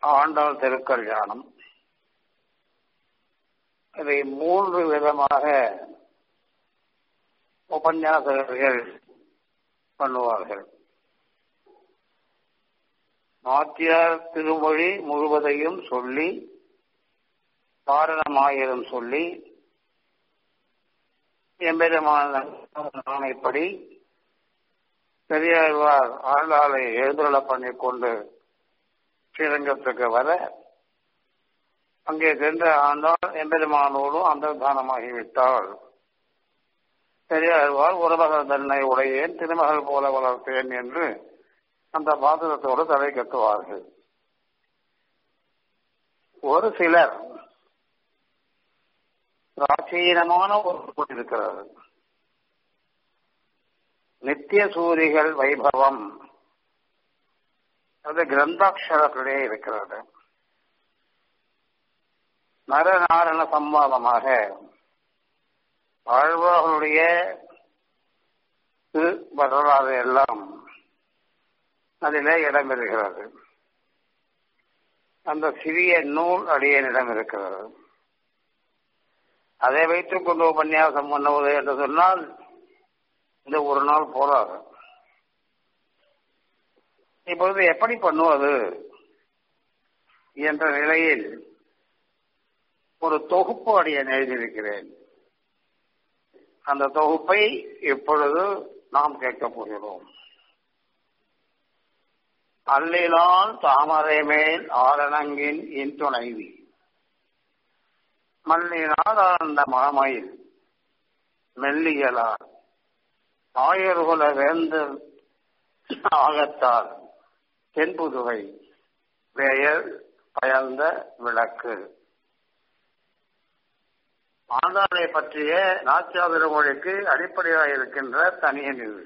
ஆண்டாள் திருக்கல்யாணம் இதை மூன்று விதமாக உபன்யாசகர்கள் பண்ணுவார்கள் நாச்சியார் திருமொழி முழுவதையும் சொல்லி காரணமாயிரம் சொல்லி எம்பெருமான ஆணைப்படி பெரியாழ்வார் ஆண்டாளை எழுதுள்ள பண்ணிக் கொண்டு ஸ்ரீரங்கத்துக்கு வர அங்கே சென்ற ஆண்டாள் எம்பெருமானோடும் அந்தர்தானமாகிவிட்டாள் பெரியாழ்வார் உறவகர் தன்னை உடையேன் திருமகள் போல வளர்த்தேன் என்று அந்த பாத்திரத்தோடு தலை கட்டுவார்கள் ஒரு சிலர் பிராச்சீனமான ஒரு இருக்கிறது நித்திய சூரிகள் வைபவம் அது கிரந்தாட்சரத்திலே இருக்கிறது நரநாரண சம்வாதமாக ஆழ்வார்களுடைய வரலாறு எல்லாம் அதிலே இடம்பெறுகிறது அந்த சிறிய நூல் அடியனிடம் இருக்கிறது அதை வைத்துக் கொண்டு உபன்யாசம் பண்ணுவது என்று சொன்னால் இந்த ஒரு நாள் போதாது இப்பொழுது எப்படி பண்ணுவது என்ற நிலையில் ஒரு தொகுப்பு அடியன் எழுதியிருக்கிறேன் அந்த தொகுப்பை இப்பொழுது நாம் கேட்கப் போகிறோம் அல்லிலால் தாமரை மேல் ஆரணங்கின் இன் துணைவி மல்லினால் அந்த மாமையில் மெல்லியலார் ஆயர்குல வேந்தர் ஆகத்தால் தென்புதுவை பெயர் பயந்த விளக்கு ஆண்டாளை பற்றிய நாச்சியாவிர மொழிக்கு அடிப்படையாக இருக்கின்ற தனியன் இது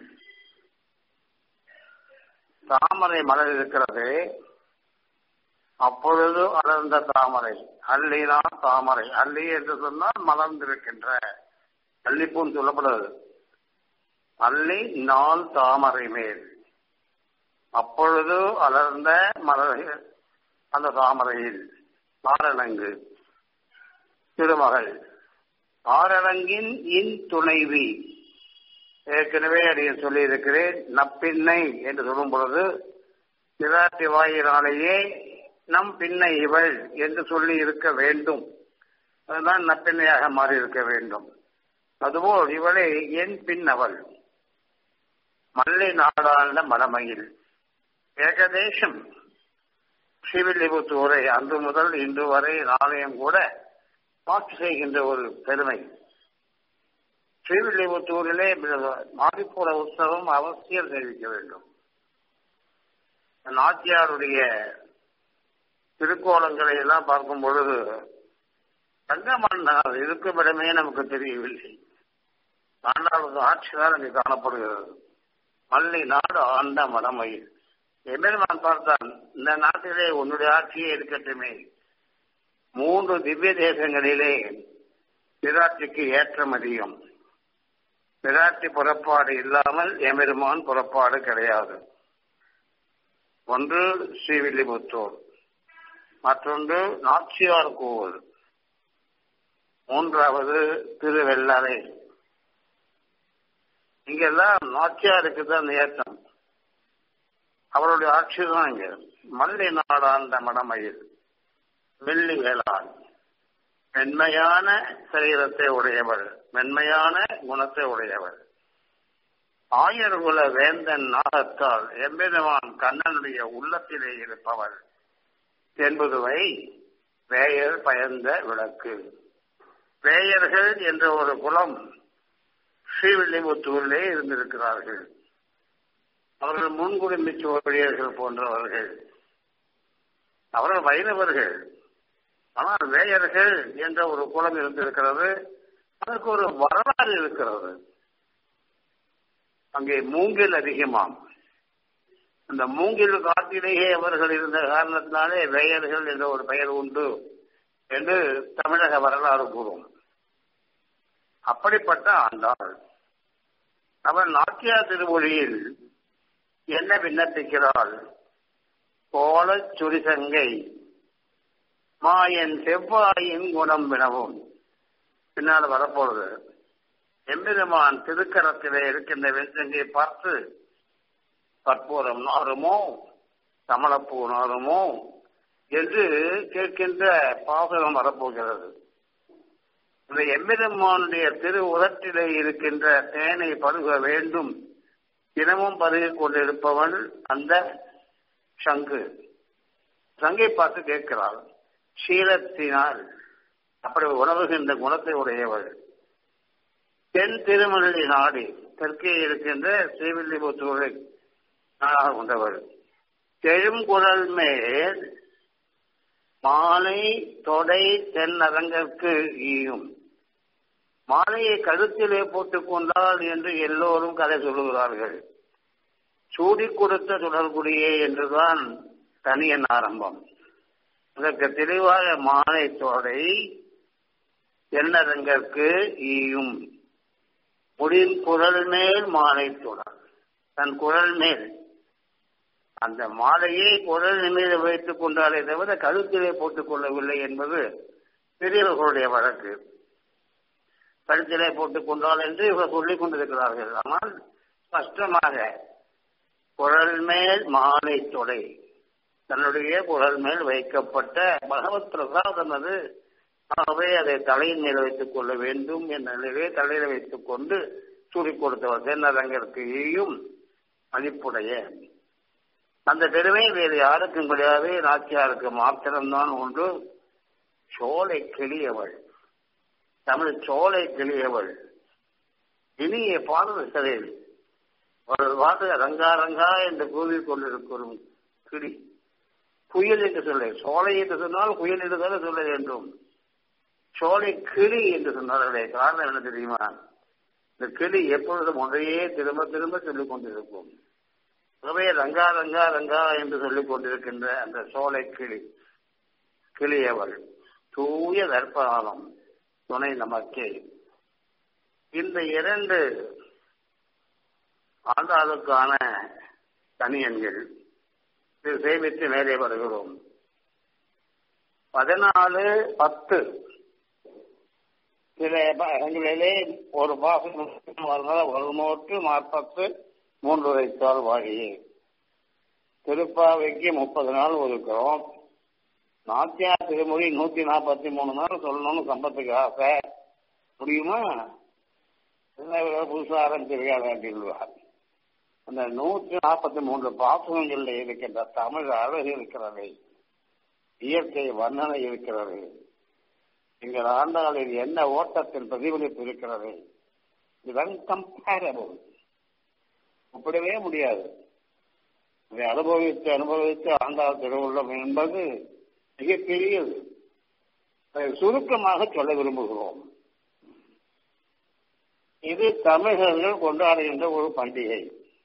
தாமரை மலர் இருக்கிறது அப்பொழுது அலர்ந்த தாமரை அல்லினா தாமரை அல்லி என்று சொன்னால் மலர்ந்திருக்கின்ற அல்லிப்பூன் சொல்லப்படுது அல்லி நாள் தாமரை மேல் அப்பொழுது அலர்ந்த மலர் அந்த தாமரையில் ஆரணங்கு திருமகள் ஆரணங்கின் இன் துணைவி ஏற்கனவே அடியன் சொல்லி இருக்கிறேன் நப்பின்னை என்று சொல்லும் பொழுது பிராட்டி வாயினாலேயே நம் பின்னை இவள் என்று சொல்லி இருக்க வேண்டும் அதுதான் நப்பின்னையாக மாறி இருக்க வேண்டும் அதுபோல் இவளே என் பின் அவள் மல்லை நாடாண்ட மடமையில் ஏகதேசம் ஸ்ரீவில்லிபுத்தூரை அன்று முதல் இன்று வரை நாளையும் கூட மாற்று செய்கின்ற ஒரு பெருமை ஸ்ரீவில்லிபுத்தூரிலே மாடிப்புற உற்சவம் அவசியம் தெரிவிக்க வேண்டும் நாச்சியாருடைய திருக்கோலங்களை எல்லாம் பார்க்கும் பொழுது தங்கமன்னார் இருக்கும் இடமே நமக்கு தெரியவில்லை ஆண்டாளது ஆட்சிதான் அங்கு காணப்படுகிறது மல்லி நாடு ஆண்ட மடமையில் எம்பெருமான் பார்த்தான் இந்த நாட்டிலே உன்னுடைய ஆட்சியே இருக்கட்டுமே மூன்று திவ்ய தேசங்களிலே பிராட்டிக்கு ஏற்றம் அதிகம் பிராட்டி புறப்பாடு இல்லாமல் எம்பெருமான் புறப்பாடு கிடையாது ஒன்று ஸ்ரீவில்லிபுத்தூர் மற்றொன்று நாச்சியார் கோவில் மூன்றாவது திருவெள்ளரை இங்கெல்லாம் நாச்சியாருக்கு தான் ஏற்றம் அவருடைய ஆட்சி தான் இங்க மல்லி நாடாண்ட மடமையில் வெள்ளி வேளாண் மென்மையான சரீரத்தை உடையவள் மென்மையான குணத்தை உடையவள் ஆயர்குல வேந்தன் நாகத்தால் எம்பெருமான் கண்ணனுடைய உள்ளத்திலே இருப்பவள் என்பதுவை வேயர் பயந்த விளக்கு வேயர்கள் என்ற ஒரு குலம் ஸ்ரீவில்லிபுத்தூரிலே இருந்திருக்கிறார்கள் அவர்கள் முன்குடும்பி சோழியர்கள் போன்றவர்கள் அவர்கள் வைணவர்கள் ஆனால் வேயர்கள் என்ற ஒரு குலம் இருந்திருக்கிறது அதற்கு ஒரு வரலாறு இருக்கிறது அங்கே மூங்கில் அதிகமாம் அந்த மூங்கில் காட்டிலேயே அவர்கள் இருந்த காரணத்தினாலே வேயர்கள் என்ற ஒரு பெயர் உண்டு என்று தமிழக வரலாறு கூறும் அப்படிப்பட்ட ஆண்டாள் அவன் நாட்டியா திருமொழியில் என்ன விண்ணப்பிக்கிறாள் கோல சுரிசங்கை மாயன் செவ்வாயின் குணம் வினவும் பின்னால் வரப்போறது எம்பெருமான் திருக்கரத்திலே இருக்கின்ற வெஞ்சங்கை பார்த்து கற்பூரம் நாருமோ கமலப்பூ நாருமோ என்று கேட்கின்ற பாசனம் வரப்போகிறது இந்த எம்பெருமானுடைய திரு உதட்டிலே இருக்கின்ற தேனை பருக வேண்டும் தினமும் பருகிக் கொண்டிருப்பவன் அந்த சங்கு சங்கை பார்த்து கேட்கிறாள் சீலத்தினால் அப்படி உணவுகின்ற குணத்தை உடையவள் தென் திருமணி நாடு தெற்கே இருக்கின்ற ஸ்ரீவில்லிபுத்தூரை நாடாக கொண்டவள் செழுங்குழல் மேல் மாலை தொடை தென் அரங்கற்கு ஈயும் மாலையை கழுத்திலே போட்டுக் கொண்டாள் என்று எல்லோரும் கதை சொல்லுகிறார்கள் சூடி கொடுத்த தொடர்புடையே என்றுதான் தனியன் ஆரம்பம் அதற்கு தெளிவாக மாலை தொடை தென்னரங்கற்கு ஈயும் முடின் குரல் மேல் மாலை தொடர் தன் குரல் மேல் அந்த மாலையை குரல் மீது வைத்துக் கொண்டாலே தவிர கழுத்திலே போட்டுக் கொள்ளவில்லை என்பது பெரியவர்களுடைய வழக்கு கழுத்திலே போட்டுக் கொண்டால் என்று இவர் சொல்லிக் கொண்டிருக்கிறார்கள் ஆனால் ஸ்பஷ்டமாக குரல் மேல் மாலை தொடை தன்னுடைய குரல் மேல் வைக்கப்பட்ட பகவத் பிரசாதம் அது ஆகவே அதை தலையின் மேல் வைத்துக் கொள்ள வேண்டும் என்ற நிலையிலே தலையில வைத்துக் கொண்டு சூடிக் கொடுத்தவர் தென்னரங்கிற்கு ஈயும் மதிப்புடைய அந்த பெருமை வேறு யாருக்கும் கிடையாது நாச்சியாருக்கு மாத்திரம்தான் ஒன்று சோலை கிளியவள் தமிழ் சோலை கிளியவள் இனிய பாடல்களில் ஒரு பாட்டு ரங்கா ரங்கா என்று கூவிக் கொண்டிருக்கும் கிளி புயல் என்று சொல்ல சோலை என்று சொன்னால் புயல் என்று தானே சொல்ல வேண்டும் சோலை கிளி என்று சொன்னார்களே காரணம் என்ன தெரியுமா இந்த கிளி எப்பொழுதும் ஒன்றையே திரும்ப திரும்ப சொல்லிக் கொண்டிருக்கும் ஆகவே ரங்கா ரங்கா ரங்கா என்று சொல்லிக் கொண்டிருக்கின்ற அந்த சோலை கிளி கிளியவள் தூய தர்ப்பணம் துணை நமக்கே இந்த இரண்டு ஆண்டாளுக்கான தனியன்கள் இது சேமித்து மேலே வருகிறோம் பதினாலு பத்து சில இடங்களிலே ஒரு பாசம் ஒரு நூற்று நாற்பத்து மூன்று வைத்தால் வாழியே திருப்பாவைக்கு முப்பது நாள் ஒதுக்கிறோம் நாத்தியார் திருமொழி நூத்தி நாற்பத்தி மூணு நாள் சொல்லணும்னு சம்பத்துக்கு ஆசை முடியுமா புதுசாக ஆரம்பிச்சிருக்காங்க அப்படின்வார் அந்த நூற்றி நாற்பத்தி மூன்று பாசனங்கள்ல இருக்கின்ற தமிழ் அழகு இருக்கிறது இயற்கை வர்ணனை இருக்கிறது எங்கள் ஆண்டாளில் என்ன ஓட்டத்தின் பிரதிபலிப்பு இருக்கிறது இது அன்கம்பேரபிள் ஒப்பிடவே முடியாது இதை அனுபவித்து அனுபவித்து ஆண்டாள் திருவுள்ளம் என்பது மிகப்பெரியது அதை சுருக்கமாக சொல்ல விரும்புகிறோம் இது தமிழர்கள் கொண்டாடுகின்ற ஒரு பண்டிகை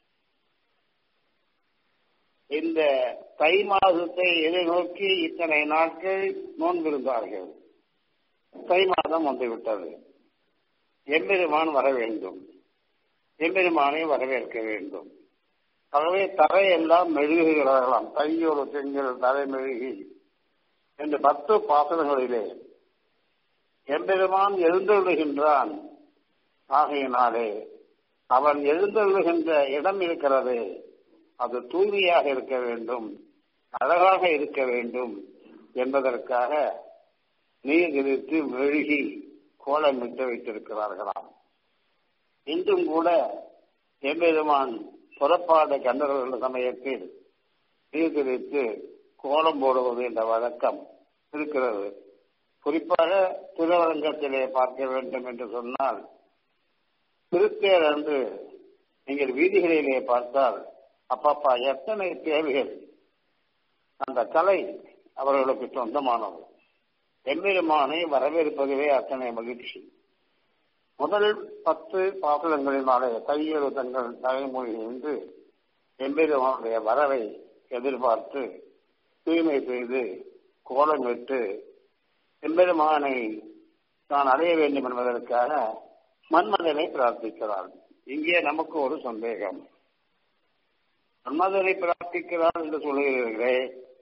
இந்த தை மாதத்தை எதிர்நோக்கி இத்தனை நாட்கள் நோன்பிருந்தார்கள் தை மாதம் வந்துவிட்டது எம்பெருமான் வர வேண்டும் எம்பெருமானை வரவேற்க வேண்டும் ஆகவே தரையெல்லாம் மெழுகுகிறார்களாம் தையொரு செங்கல் தரை மெழுகி என்று பத்து பாசனங்களிலே எம்பெருமான் எழுந்தொழுகின்றான் ஆகையினாலே அவன் எழுந்தொழுகின்ற இடம் இருக்கிறது அது தூய்மையாக இருக்க வேண்டும் அழகாக இருக்க வேண்டும் என்பதற்காக நீர் விரித்து மெழுகி கோலமிட்டு வைத்திருக்கிறார்களாம் இன்றும் கூட எம்பெருமான் புறப்பாடு கண்டவர்கள் சமயத்தில் நீர் விரித்து கோலம் போடுவது என்ற வழக்கம் இருக்கிறது குறிப்பாக திருவரங்கத்திலே பார்க்க வேண்டும் என்று சொன்னால் திருத்தேர் அன்று நீங்கள் வீதிகளிலே பார்த்தால் அப்பப்பா எத்தனை தேவைகள் அந்த கலை அவர்களுக்கு சொந்தமானது எம்பெருமானை வரவேற்பதுவே அத்தனை மகிழ்ச்சி முதல் பத்து பாசுரங்களினாலே கையெழு தங்கள் தலைமொழி என்று எம்பெருமானுடைய வரவை எதிர்பார்த்து தூய்மை செய்து கோலமிட்டு எம்பெருமானை தான் அடைய வேண்டும் என்பதற்காக மன்மதனை பிரார்த்திக்கிறார் இங்கே நமக்கு ஒரு சந்தேகம் மன்மதனை பிரார்த்திக்கிறார் என்று சொல்லுகிறீர்களே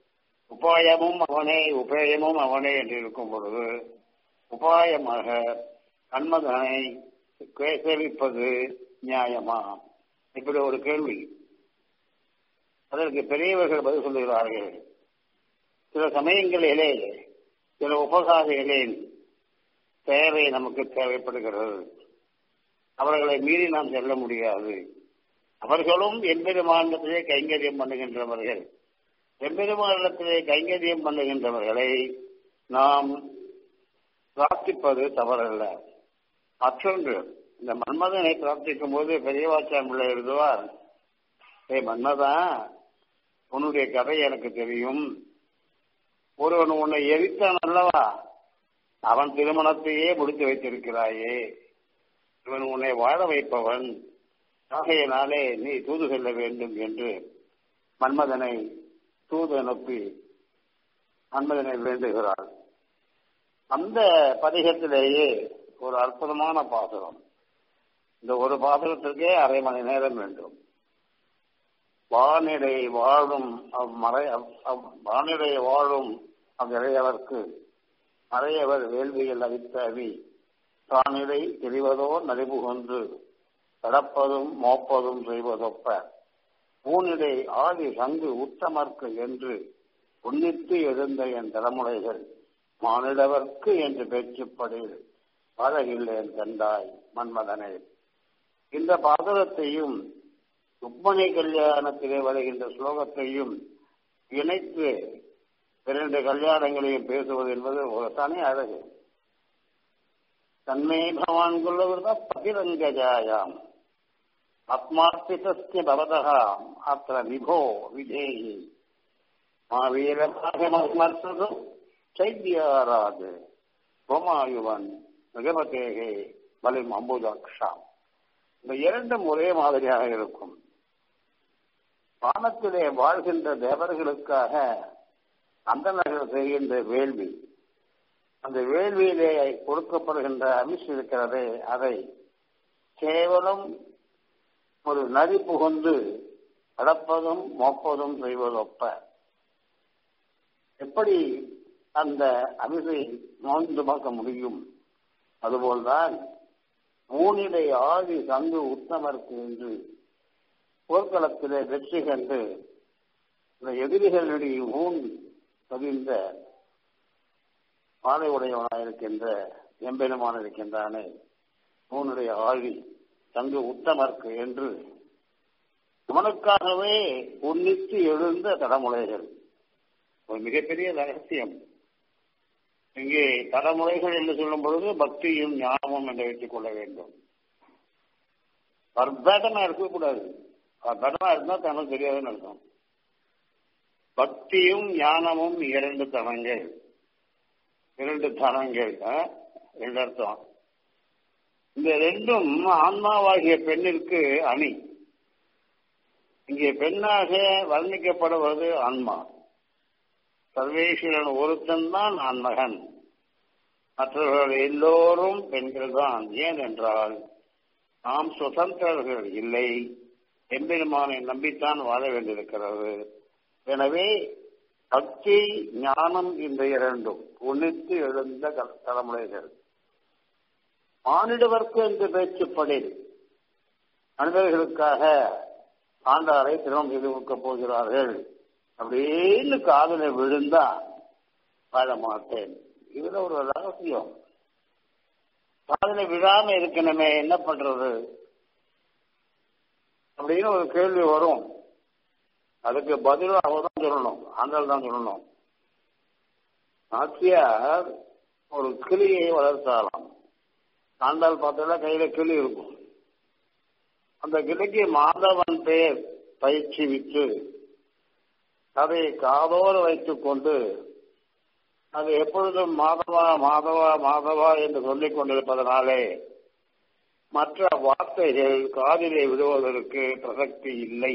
உபாயமும் அவனே உபேயமும் அவனே என்று இருக்கும் பொழுது உபாயமாக கண்மதனை சேவிப்பது நியாயமா இப்படி ஒரு கேள்வி அதற்கு பெரியவர்கள் பதில் சொல்லுகிறார்கள் சில சமயங்களிலே சில உபகாரிகளின் தேவை நமக்கு தேவைப்படுகிறது அவர்களை மீறி நாம் செல்ல முடியாது அவர்களும் எம்பெருமானத்திலே கைங்கரியம் பண்ணுகின்றவர்கள் எம்பெருமானிடத்திலே கைங்கரியம் பண்ணுகின்றவர்களை நாம் பிரார்த்திப்பது தவறல்ல மற்றொன்று இந்த மன்மதனை பிரார்த்திக்கும் போது பெரியவாச்சான் பிள்ளை எழுதுவார் ஏ மன்மதா உன்னுடைய கதை எனக்கு தெரியும் ஒருவன் உன்னை எரித்தான் அல்லவா அவன் திருமணத்தையே முடித்து வைத்திருக்கிறாயே இவன் உன்னை வாழ வைப்பவன் ஆகையினாலே நீ தூது செல்ல வேண்டும் என்று மன்மதனை தூது அனுப்பி மன்மதனை வேண்டுகிறாள் அந்த பதிகத்திலேயே ஒரு அற்புதமான பாசுரம் இந்த ஒரு பாசுரத்திற்கே அரை மணி நேரம் வேண்டும் வானிடை வாழும் அம்மறை வானிடை வாழும் அவ்விறையவர்க்கு மறையவர் வேள்வியில் அளித்த அவி தானிடை தெரிவதோ நலிபுகொன்று கடப்பதும் மோப்பதும் செய்வதொப்ப ஊனிடை ஆதி சங்கு உத்தமர்க்கு என்று உன்னித்து எழுந்த என் தலைமுறைகள் மானிடவர்க்கு என்று பேச்சுப்படி பாதகில்லேன் கண்டாய் மன்மதனே இந்த பாதகத்தையும் ருக்மணி கல்யாணத்திலே வருகின்ற ஸ்லோகத்தையும் இணைத்து இரண்டு கல்யாணங்களையும் பேசுவது என்பது ஒரு தனி அழகு தன்மே பகவான் கொள்ளவர் தான் பதிரங்கஜாயாம் ஆத்மார்த்திதஸ்ய பவதா அத்த விபோ விஜேயி மாவீரமாகமர்த்தது சைத்தியாராது கோமாயுவன் மிகபதேகே பலிம் அம்புஜாக்ஷாம் இந்த இரண்டும் ஒரே மாதிரியாக இருக்கும் வானத்திலே வாழ்கின்ற தேவர்களுக்காக அந்தனர்கள் செய்கின்ற வேள்வி அந்த வேள்வியிலே கொடுக்கப்படுகின்ற அமிஷ் இருக்கிறதே அதை கேவலம் ஒரு நதி புகுந்து கடப்பதும் மோப்பதும் செய்வதொப்ப எப்படி அந்த அமிசை நோய்ந்து பார்க்க முடியும் அதுபோல்தான் ஊனிடை ஆதி சங்கு உத்தமர்க்கு என்று போர்க்களத்திலே வெற்றி கண்டு இந்த எதிரிகளுடைய ஊன் பதிந்த பாதை உடையவனாயிருக்கின்ற எம்பெருமான் இருக்கின்றானே ஊனுடைய ஆழி தங்கு உத்தமர்க்கு என்று அவனுக்காகவே உன்னித்து எழுந்த தலைமுறைகள் ஒரு மிகப்பெரிய ரகசியம் இங்கே தலைமுறைகள் என்று சொல்லும் பொழுது பக்தியும் ஞானமும் என்று வைத்துக் கொள்ள வேண்டும் பர்பேட்டமா இருக்கக்கூடாது பர்பேட்டமா இருந்தா தனக்கு தெரியாதுன்னு அர்த்தம் பக்தியும் ஞானமும் இரண்டு தனங்கள் இரண்டு தனங்கள் ரெண்டு அர்த்தம் இந்த ரெண்டும் ஆன்மாவாகிய பெண்ணிற்கு அணி இங்கே பெண்ணாக வர்ணிக்கப்படுவது ஆன்மா சர்வேஸ்வரன் ஒருத்தன் தான் ஆன்மகன் மற்றவர்கள் எல்லோரும் பெண்கள் தான் ஏன் என்றால் நாம் சுதந்திரர்கள் இல்லை எம்பெருமானை நம்பித்தான் வாழ வேண்டியிருக்கிறது எனவே பக்தி ஞானம் இந்த இரண்டும் உன்னித்து எழுந்த தலைமுறைகள் மானிடவர்க்கு என்று பேச்சுப்படி மனிதர்களுக்காக ஆண்டாரை திருமணம் செய்து கொடுக்கப் போகிறார்கள் அப்படின்னு காதல விழுந்தா வாழ மாட்டேன் இதுல ஒரு ரகசியம் காதல விழாம இருக்கணுமே என்ன பண்றது அப்படின்னு ஒரு கேள்வி வரும் அதுக்கு பதிலும் அவ தான் சொல்லணும் ஆண்டாள் தான் சொல்லணும் நாச்சியார் ஒரு கிளியை வளர்த்தாலாம் ஆண்டாள் பார்த்தா கையில கிளி இருக்கும் அந்த கிளிக்கு மாதவன் பெயர் பயிற்சி விட்டு அதை காதோடு வைத்துக் கொண்டு அது எப்பொழுதும் மாதவா மாதவா மாதவா என்று சொல்லிக் கொண்டிருப்பதனாலே மற்ற வார்த்தைகள் காதிலே விடுவதற்கு பிரசக்தி இல்லை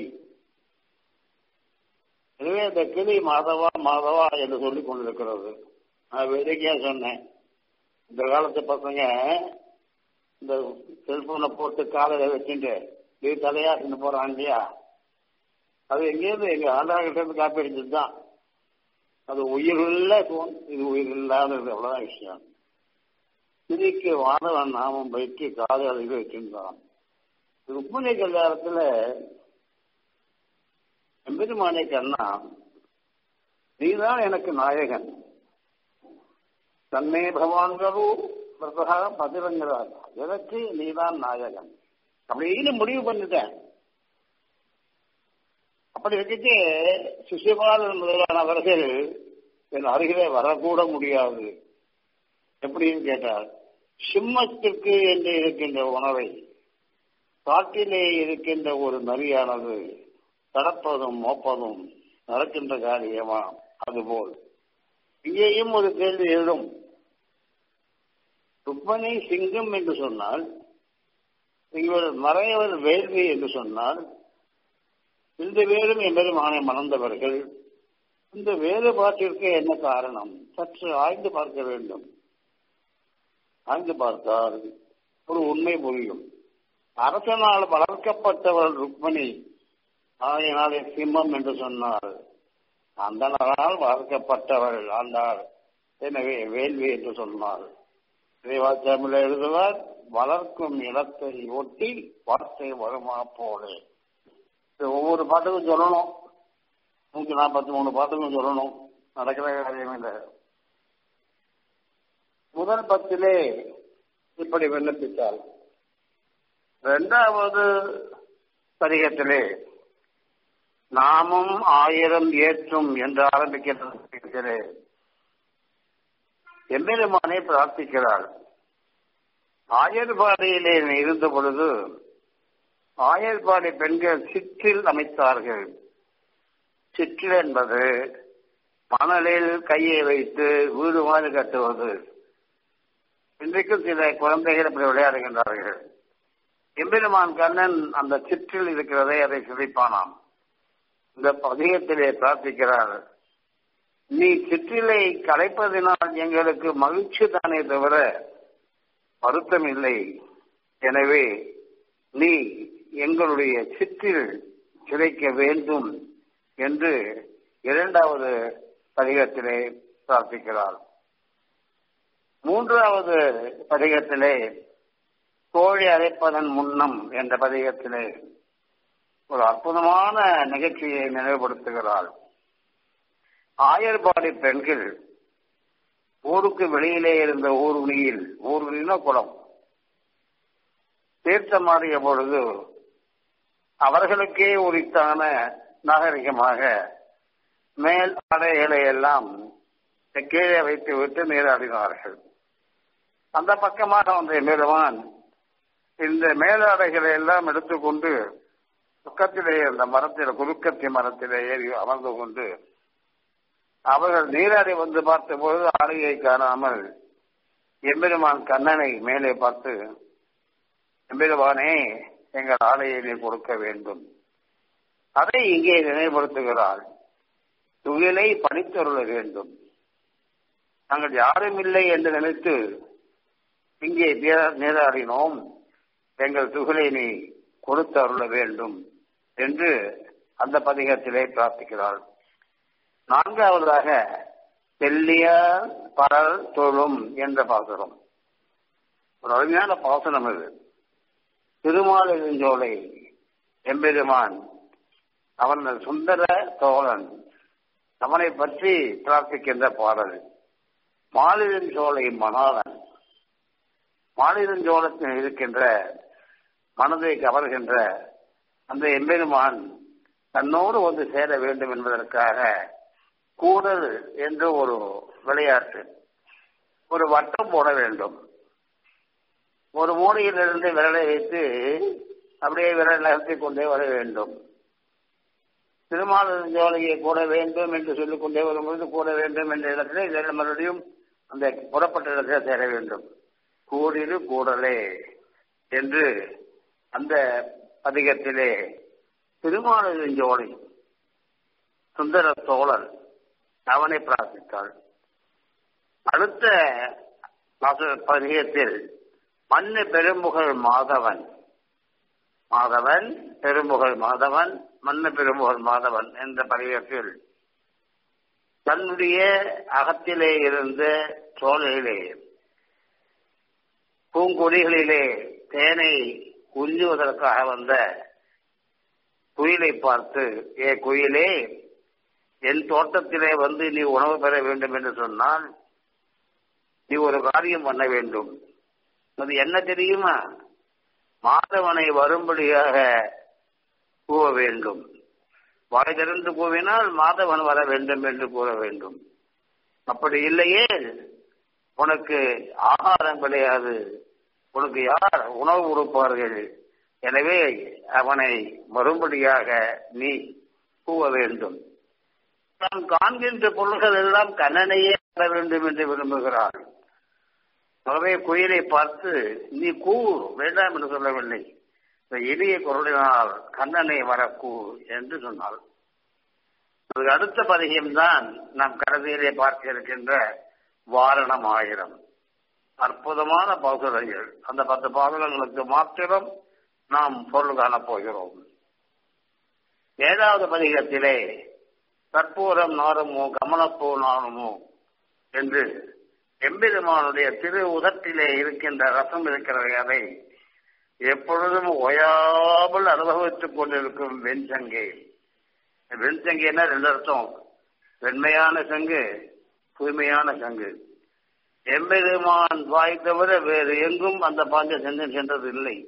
எனவே இந்த கிளி மாதவா மாதவா என்று சொல்லிக் கொண்டிருக்கிறது நான் வேடிக்கையா சொன்னேன் இந்த காலத்து பசங்க இந்த செல்போனை போட்டு காலையில வச்சுட்டு இது தலையாட்டின்னு போறான் இல்லையா அது எங்கேயிருந்து எங்க ஆண்டாகிட்ட இருந்து காப்பி அடிச்சது தான் அது உயிருள்ள தோன் இது உயிரில்லாதது அவ்வளவுதான் விஷயம் திரிக்கு வானவன் நாமம் வைத்து காதலில் வைக்கின்றான் ருக்மிணி கல்யாணத்துல எம்பெருமானே கண்ணா நீதான் எனக்கு நாயகன் தன்னை பகவான்களோ பிரதகா பதிரங்கிறார் எனக்கு நீதான் நாயகன் அப்படின்னு முடிவு பண்ணிட்டேன் அப்படி வச்சுட்டு சிசுபாலன் முதலானவர்கள் என் அருகிலே வரக்கூட முடியாது எப்படின்னு கேட்டார் சிம்மத்திற்கு என்று இருக்கின்ற உணவை காட்டிலே இருக்கின்ற ஒரு நரியானது கடப்பதும் மோப்பதும் நடக்கின்ற காரியமா அதுபோல் இங்கேயும் ஒரு கேள்வி எழும் ருக்மணி சிங்கம் என்று சொன்னால் இவர் மறையவர் வேள்வி என்று சொன்னால் இந்த வேறும் எம்பெருமானை மணந்தவர்கள் இந்த வேறுபாட்டிற்கு என்ன காரணம் சற்று ஆய்ந்து பார்க்க வேண்டும் ஆய்ந்து பார்த்தால் ஒரு உண்மை புரியும் அரசனால் வளர்க்கப்பட்டவள் ருக்மணி ஆகையினாலே சிம்மம் என்று சொன்னார் அந்தனால் வளர்க்கப்பட்டவள் ஆண்டாள் எனவே வேள்வி என்று சொன்னார் இறைவாச்சாமில் எழுதுவார் வளர்க்கும் இடத்தை ஒட்டி வார்த்தை வருமா போலே ஒவ்வொரு பாட்டுக்கும் சொல்லணும் நூத்தி நாற்பத்தி மூணு பாட்டுக்கும் சொல்லணும் நடக்கிற காரியம் இல்லை முதல் பத்திலே இப்படி விண்ணப்பித்தால் இரண்டாவது பதிகத்திலே நாமும் ஆயிரம் ஏற்றும் என்று ஆரம்பிக்கிறது எம்பெருமானை பிரார்த்திக்கிறார் ஆயர்பாடியிலே இருந்த பொழுது ஆயர்பாடி பெண்கள் சிற்றில் அமைத்தார்கள் சிற்றில் என்பது மணலில் கையை வைத்து வீடு மாதிரி கட்டுவது இன்றைக்கும் சில குழந்தைகள் இப்படி விளையாடுகின்றார்கள் எம்பெருமான் கண்ணன் அந்த சிற்றில் இருக்கிறதை அதை சிதைப்பானாம் இந்த பதிகத்திலே பிரார்த்திக்கிறார் நீ சிற்றிலை கலைப்பதினால் எங்களுக்கு மகிழ்ச்சி தானே தவிர வருத்தம் இல்லை எனவே நீ எங்களுடைய சிற்றில் சிதைக்க வேண்டும் என்று இரண்டாவது பதிகத்திலே பிரார்த்திக்கிறார் மூன்றாவது பதிகத்திலே கோழி அரைப்பதன் முன்னம் என்ற பதிகத்திலே ஒரு அற்புதமான நிகழ்ச்சியை நினைவுபடுத்துகிறார் ஆயர்பாடி பெண்கள் ஊருக்கு வெளியிலே இருந்த ஊருணியில் ஊருணின குளம் தீர்த்தமாடிய பொழுது அவர்களுக்கே உரித்தான நாகரிகமாக மேல் ஆடைகளை எல்லாம் கீழே வைத்து விட்டு நீராடினார்கள் அந்த பக்கமாக வந்த மேலவான் இந்த மேலாடைகளை எல்லாம் எடுத்துக்கொண்டு பக்கத்திலே அந்த மரத்தில் குறுக்கத்தி மரத்திலே ஏறி அமர்ந்து கொண்டு அவர்கள் நீராடி வந்து பார்த்த பொழுது ஆடையை காணாமல் எம்பெருமான் கண்ணனை மேலே பார்த்து எம்பெருமானே எங்கள் ஆடையை நீ கொடுக்க வேண்டும் அதை இங்கே நினைவுபடுத்துகிறார் துகிலை பணித்தருள வேண்டும் நாங்கள் யாரும் இல்லை என்று நினைத்து இங்கே நீராடினோம் எங்கள் துகிலை நீ கொடுத்து அருள வேண்டும் என்று அந்த பதிகத்திலே பிரார்த்திக்கிறார் நான்காவதாக தெல்லிய பரல் தொழும் என்ற பாசுரம் ஒரு அருமையான பாசனம் இது திருமாலிருஞ்சோலை எம்பெருமான் அவன் சுந்தர தோழன் அவனை பற்றி பிரார்த்திக்கின்ற பாடல் மாலிருஞ்சோலை மணாளன் மாலிருஞ்சோளத்தில் இருக்கின்ற மனதை கவர்கின்ற அந்த எம்பெருமான் தன்னோடு வந்து சேர வேண்டும் என்பதற்காக கூடல் என்று ஒரு விளையாட்டு ஒரு வட்டம் போட வேண்டும் ஒரு மூலையிலிருந்து விரலை வைத்து அப்படியே விரல் நகர்த்தி கொண்டே வர வேண்டும் திருமாலிருஞ்சோலையை கூட வேண்டும் என்று சொல்லிக் கொண்டே வரும்பொழுது கூட வேண்டும் என்ற இடத்துல இதில் மறுபடியும் அந்த புறப்பட்ட இடத்துல சேர வேண்டும் கூடிரு கூடலே என்று அந்த பதிகத்திலே திருமாலிருஞ்சோலை சுந்தர தோழர் அவனை பிரார்த்தித்தாள் அடுத்த பதிகத்தில் மண்ணு பெரும்புகழ் மாதவன் மாதவன் பெரும்புகழ் மாதவன் மண்ணு பெரும்புகழ் மாதவன் என்ற பதிகத்தில் தன்னுடைய அகத்திலே இருந்த சோலையிலே பூங்கொடிகளிலே தேனை உஞ்சுவதற்காக வந்த குயிலை பார்த்து ஏ குயிலே என் தோட்டத்திலே வந்து நீ உணவு பெற வேண்டும் என்று சொன்னால் நீ ஒரு காரியம் பண்ண வேண்டும் அது என்ன தெரியுமா மாதவனை வரும்படியாக கூவ வேண்டும் வாய் திறந்து கூவினால் மாதவன் வர வேண்டும் என்று கூற வேண்டும் அப்படி இல்லையே உனக்கு ஆகாரம் கிடையாது உனக்கு யார் உணவு கொடுப்பார்கள் எனவே அவனை மறுபடியாக நீ கூவ வேண்டும் நாம் காண்கின்ற பொருள்கள் எல்லாம் கண்ணனையே வர வேண்டும் என்று விரும்புகிறாள் ஆகவே குயிலை பார்த்து நீ கூ வேண்டாம் என்று சொல்லவில்லை இந்த எளிய குரலினால் கண்ணனை வரக்கூ என்று சொன்னாள் அதுக்கு அடுத்த பதிகம்தான் நாம் கடைசியிலே பார்க்க இருக்கின்ற வாரணம் ஆயிரம் அற்புதமான பாசுரங்கள் அந்த பத்து பாசுரங்களுக்கு மாத்திரம் நாம் பொருள் காணப் போகிறோம் ஏழாவது பதிகத்திலே கற்பூரம் நாருமோ கமலப்பூ நாருமோ என்று எம்பெருமானுடைய திரு உதட்டிலே இருக்கின்ற ரசம் இருக்கிறது அதை எப்பொழுதும் ஓயாமல் அனுபவித்துக் கொண்டிருக்கும் வெண்சங்கே வெண்சங்கேன்னா ரெண்டு அர்த்தம் வெண்மையான சங்கு தூய்மையான சங்கு எம்பெருமான் வாய் தவிர வேறு எங்கும் அந்த பாஞ்ச சென்று சென்றது இல்லை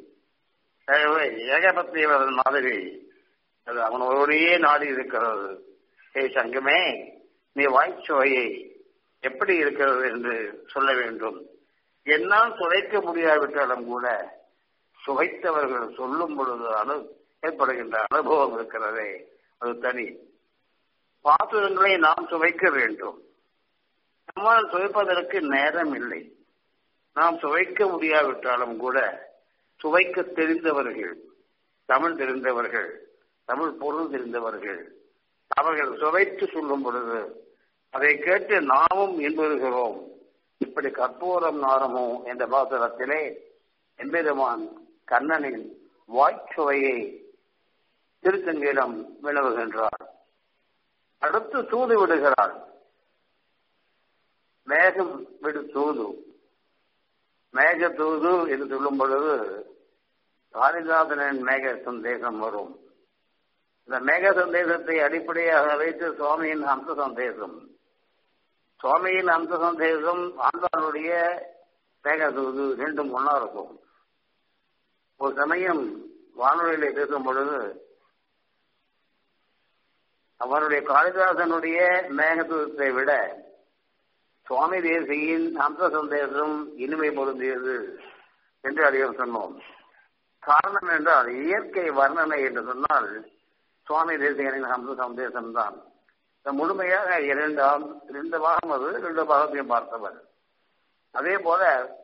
ஏகபத்தியவரன் மாதிரி அது அவனோடையே நாடி இருக்கிறது ஏய் சங்கமே நீ வாய்ச்சுவையை எப்படி இருக்கிறது என்று சொல்ல வேண்டும் என்னால் சுவைக்க முடியாவிட்டாலும் கூட சுவைத்தவர்கள் சொல்லும் பொழுது அனு ஏற்படுகின்ற அனுபவம் இருக்கிறதே அது தனி பாத்திரங்களை நாம் சுவைக்க வேண்டும் நம்மால் சுவைப்பதற்கு நேரம் இல்லை நாம் சுவைக்க முடியாவிட்டாலும் கூட சுவைக்க தெரிந்தவர்கள் தமிழ் தெரிந்தவர்கள் தமிழ் பொருள் தெரிந்தவர்கள் அவர்கள் சுவைத்து சொல்லும் பொழுது அதை கேட்டு நாமும் இன்புறுகிறோம் இப்படி கற்பூரம் நாரமோ என்ற பாசுரத்திலே எம்பெருமான் கண்ணனின் வாய்ச்சுவையை திருத்தங்கிடம் வினவுகின்றார் அடுத்து தூது விடுகிறார் மேகம் விடு தூது மேக தூது என்று சொல்லும் பொழுது காளிதாசனின் மேக சந்தேகம் வரும் இந்த மேக சந்தேசத்தை அடிப்படையாக வைத்து சுவாமியின் அம்ச சந்தேசம் சுவாமியின் அம்ச சந்தேசம் ஆண்டாளுடைய மேக தூது ரெண்டும் ஒன்னா இருக்கும் ஒரு சமயம் வானொலியில பேசும் பொழுது அவருடைய காளிதாசனுடைய மேகத்துவத்தை விட சுவாமி தேசியின் அம்ச சந்தேசம் இனிமை பொருந்தியது என்று அதிகம் சொன்னோம் காரணம் என்றால் இயற்கை வர்ணனை என்று சொன்னால் சுவாமி தேசிகனின் அம்ச சந்தேசம் தான் முழுமையாக இரண்டாம் இரண்டு பாகம் அது ரெண்டு பாகத்தையும் பார்த்தவர் அதே போல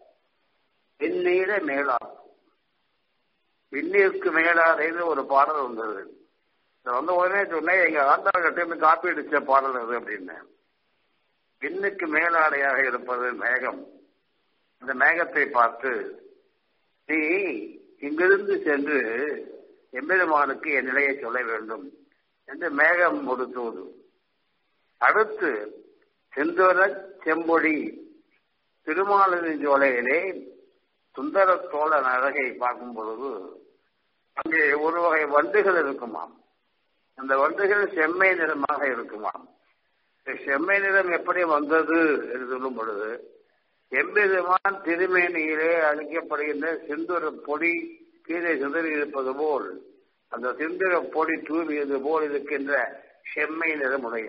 விண்ணீர மேலாகும் விண்ணீருக்கு மேலாதைன்னு ஒரு பாடல் வந்தது வந்து உடனே சொன்னேன் எங்க ஆண்டாள் கட்டி காப்பி அடிச்ச பாடல் அது அப்படின்னு விண்ணுக்கு மேலாடையாக இருப்பது மேகம் அந்த மேகத்தை பார்த்து நீ இங்கிருந்து சென்று எம்பெருமானுக்கு என் நிலையை சொல்ல வேண்டும் என்று மேகம் ஒரு தூது அடுத்து செந்தூர செம்பொடி திருமாலின் ஜோலையிலே சுந்தர சோழன் அழகை பார்க்கும் பொழுது அங்கே ஒரு வகை வண்டுகள் இருக்குமாம் அந்த வண்டுகள் செம்மை நிறமாக இருக்குமாம் செம்மை நிறம் எப்படி வந்தது என்று சொல்லும் பொழுது எம்பெருமான் திருமேனியிலே அளிக்கப்படுகின்ற சிந்துர பொடி கீழே சிதறி இருப்பது போல் அந்த சிந்துர பொடி தூவியது போல் இருக்கின்ற செம்மை நிறமுடைய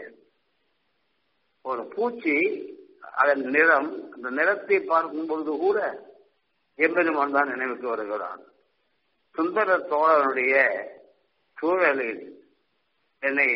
ஒரு பூச்சி அதன் நிறம் அந்த நிறத்தை பார்க்கும் பொழுது கூட எம்பெருமான் தான் நினைவுக்கு வருகிறான் சுந்தர தோழனுடைய சூழலில் என்னை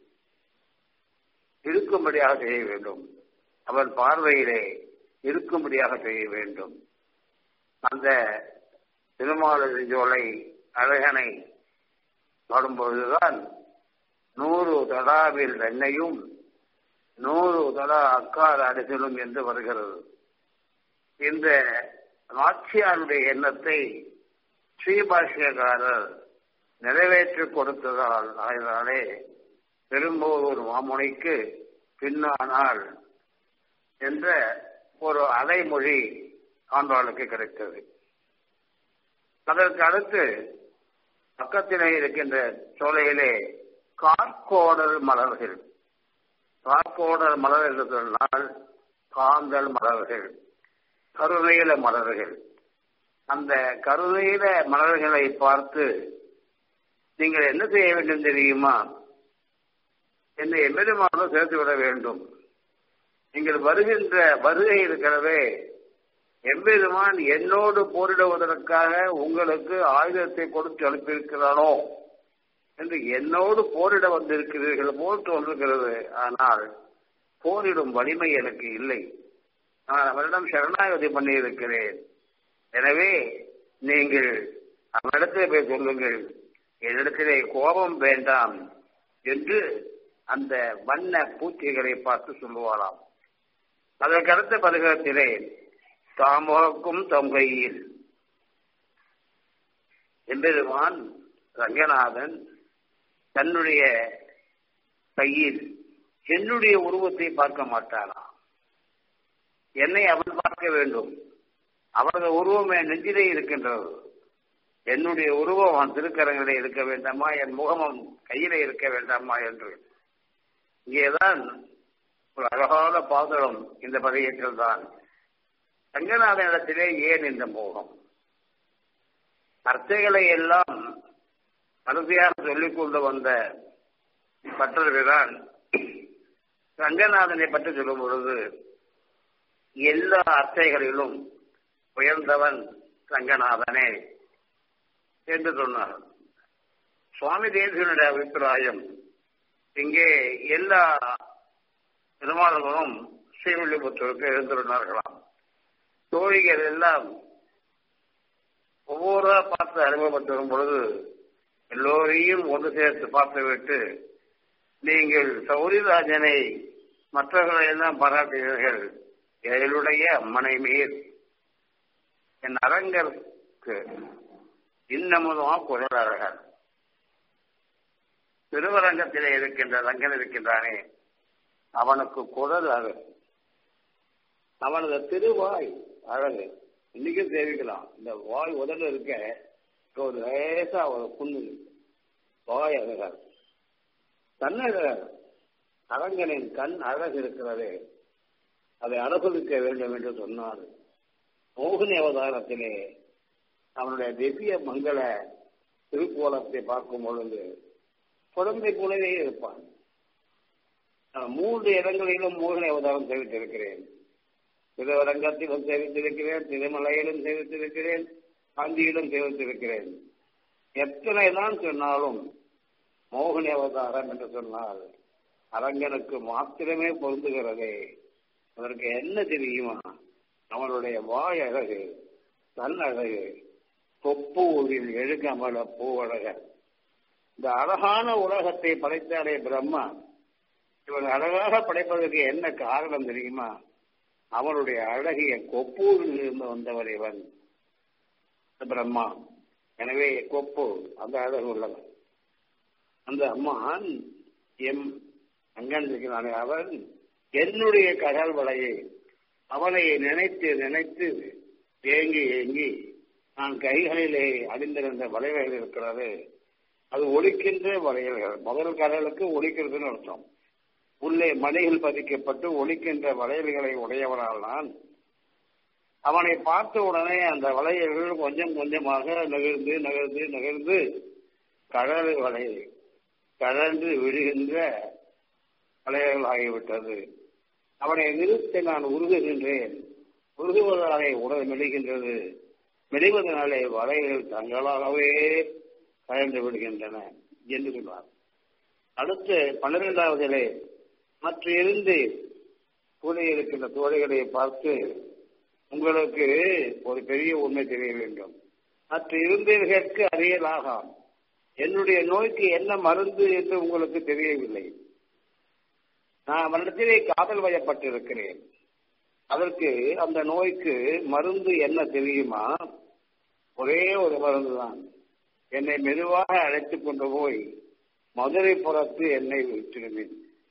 இருக்கும்படியாக செய்ய வேண்டும் அவன் பார்வையிலே இருக்கும்படியாக செய்ய வேண்டும் அந்த திருமாலின் ஜோலை அழகனை பாடும்பொழுதுதான் நூறு தடாவில் வெண்ணையும் நூறு தடா அக்கார அடிசலும் என்று வருகிறது இந்த நாச்சியாருடைய எண்ணத்தை ஸ்ரீபாஷ்யக்காரர் நிறைவேற்றி கொடுத்ததால் அதனாலே பெரும்போதூர் மாமுனிக்கு பின்னானால் என்ற ஒரு அலைமொழி ஆண்டாளுக்கு கிடைத்தது அதற்கு அடுத்து பக்கத்திலே இருக்கின்ற சோலையிலே கார்கோடல் மலர்கள் கார்கோடல் மலர் என்று சொன்னால் காந்தல் மலர்கள் கருநீல மலர்கள் அந்த கருநீல மலர்களை பார்த்து நீங்கள் என்ன செய்ய வேண்டும் தெரியுமா என்னை எம்பெருமானோ சேர்த்து விட வேண்டும் நீங்கள் வருகின்ற வருகை இருக்கிறதே எம்பெருமான் என்னோடு போரிடுவதற்காக உங்களுக்கு ஆயுதத்தை கொடுத்து அனுப்பியிருக்கிறானோ என்று என்னோடு போரிட வந்திருக்கிறீர்கள் போல் தோன்றுகிறது ஆனால் போரிடும் வலிமை எனக்கு இல்லை நான் அவரிடம் சரணாகதி பண்ணியிருக்கிறேன் எனவே நீங்கள் அவரிடத்தில் போய் சொல்லுங்கள் என்னிடத்திலே கோபம் வேண்டாம் என்று அந்த வண்ண பூச்சிகளை பார்த்து சொல்லுவாராம் அதற்கு அடுத்த பருகத்திலே தாமுகக்கும் தம் கையில் எம்பெருமான் ரங்கநாதன் தன்னுடைய கையில் என்னுடைய உருவத்தை பார்க்க மாட்டானா என்னை அவன் பார்க்க வேண்டும் அவரது உருவம் என் நெஞ்சிலே இருக்கின்றது என்னுடைய உருவம் அவன் திருக்கரங்களே இருக்க வேண்டாமா என் முகமும் கையிலே இருக்க வேண்டாமா என்று இங்கேதான் ஒரு அழகான பாதகம் இந்த பதியத்தில் தான் ரங்கநாதனிடத்திலே ஏன் இந்த மோகம் அர்த்தைகளை எல்லாம் அறுதியாக சொல்லிக் கொண்டு வந்த பற்றர்கள்தான் ரங்கநாதனை பற்றி சொல்லும் பொழுது எல்லா அர்த்தைகளிலும் உயர்ந்தவன் ரங்கநாதனே என்று சொன்னார் சுவாமி தேசியனுடைய அபிப்பிராயம் இங்கே எல்லா பெருமாள்களும் ஸ்ரீவில்லிபுத்தூருக்கு எழுந்துள்ளார்களாம் தோழிகள் எல்லாம் ஒவ்வொரு பார்த்து அனுபவப்பட்டு வரும் பொழுது எல்லோரையும் ஒன்று சேர்த்து பார்த்துவிட்டு நீங்கள் சௌரிராஜனை மற்றவர்களை எல்லாம் பாராட்டுகிறீர்கள் எங்களுடைய அம்மனை மீர் என் அரங்கருக்கு இன்னமுதமா குரலழகர் திருவரங்கத்திலே இருக்கின்ற ரங்கன் இருக்கின்றானே அவனுக்கு குரல் அழகு அவனது திருவாய் அழகு இன்னைக்கும் சேவிக்கலாம் இந்த வாய் உதடு இருக்க ஒரு லேசா ஒரு புண்ணு வாய் அழகர் கண்ணழகர் அரங்கனின் கண் அழகு இருக்கிறது அதை அனுபவிக்க வேண்டும் என்று சொன்னார் மோகினி அவதாரத்திலே அவனுடைய திவ்ய மங்கள திருக்கோலத்தை பார்க்கும் பொழுது குழந்தை போலவே இருப்பான் நான் மூன்று இடங்களிலும் மோகினி அவதாரம் தெரிவித்திருக்கிறேன் திருவரங்கத்திலும் தெரிவித்திருக்கிறேன் திருமலையிலும் தெரிவித்திருக்கிறேன் காஞ்சியிலும் தெரிவித்திருக்கிறேன் எத்தனை தான் சொன்னாலும் மோகினி அவதாரம் என்று சொன்னால் அரங்கனுக்கு மாத்திரமே பொருந்துகிறதே அதற்கு என்ன தெரியுமா அவனுடைய வாய் அழகு தன் அழகு தொப்பூரில் எழுகமல பூவழகர் இந்த அழகான உலகத்தை படைத்தாரே பிரம்மா இவன் அழகாக படைப்பதற்கு என்ன காரணம் தெரியுமா அவனுடைய அழகிய கொப்பூரில் இருந்து வந்தவர் இவன் பிரம்மா எனவே கொப்பு அந்த அழகு உள்ளவன் அந்த அம்மான் எம் அங்கன் இருக்கிறானே அவன் என்னுடைய கடல் வலையை அவனை நினைத்து நினைத்து ஏங்கி ஏங்கி நான் கைகளிலே அணிந்திருந்த வளையல்கள் இருக்கிறது அது ஒழிக்கின்ற வளையல்கள் முதல் கடலுக்கு ஒழிக்கிறதுன்னு அர்த்தம் உள்ளே மலைகள் பதிக்கப்பட்டு ஒழிக்கின்ற வளையல்களை உடையவனால் நான் அவனை பார்த்த உடனே அந்த வளையல்கள் கொஞ்சம் கொஞ்சமாக நகர்ந்து நகர்ந்து நகர்ந்து கடல் வலை கடந்து விழுகின்ற வளையல்கள் ஆகிவிட்டது அவனை நிறுத்த நான் உருகுகின்றேன் உருகுவதாலே உடல் மெலிகின்றது மெலிவதனாலே வலைகள் தங்களாகவே கலந்து விடுகின்றன என்று சொன்னார் அடுத்து பன்னிரெண்டாவதிலே மற்ற இருந்து கூட இருக்கின்ற தோழிகளை பார்த்து உங்களுக்கு ஒரு பெரிய உண்மை தெரிய வேண்டும் மற்ற இருந்தவர்களுக்கு அறியலாகாம் என்னுடைய நோய்க்கு என்ன மருந்து என்று உங்களுக்கு தெரியவில்லை நான் அவனிடத்திலே காதல் வயப்பட்டிருக்கிறேன் அதற்கு அந்த நோய்க்கு மருந்து என்ன தெரியுமா ஒரே ஒரு மருந்து தான் என்னை மெதுவாக அழைத்துக் கொண்டு போய் மதுரை புறத்து என்னை விட்டிருந்தேன்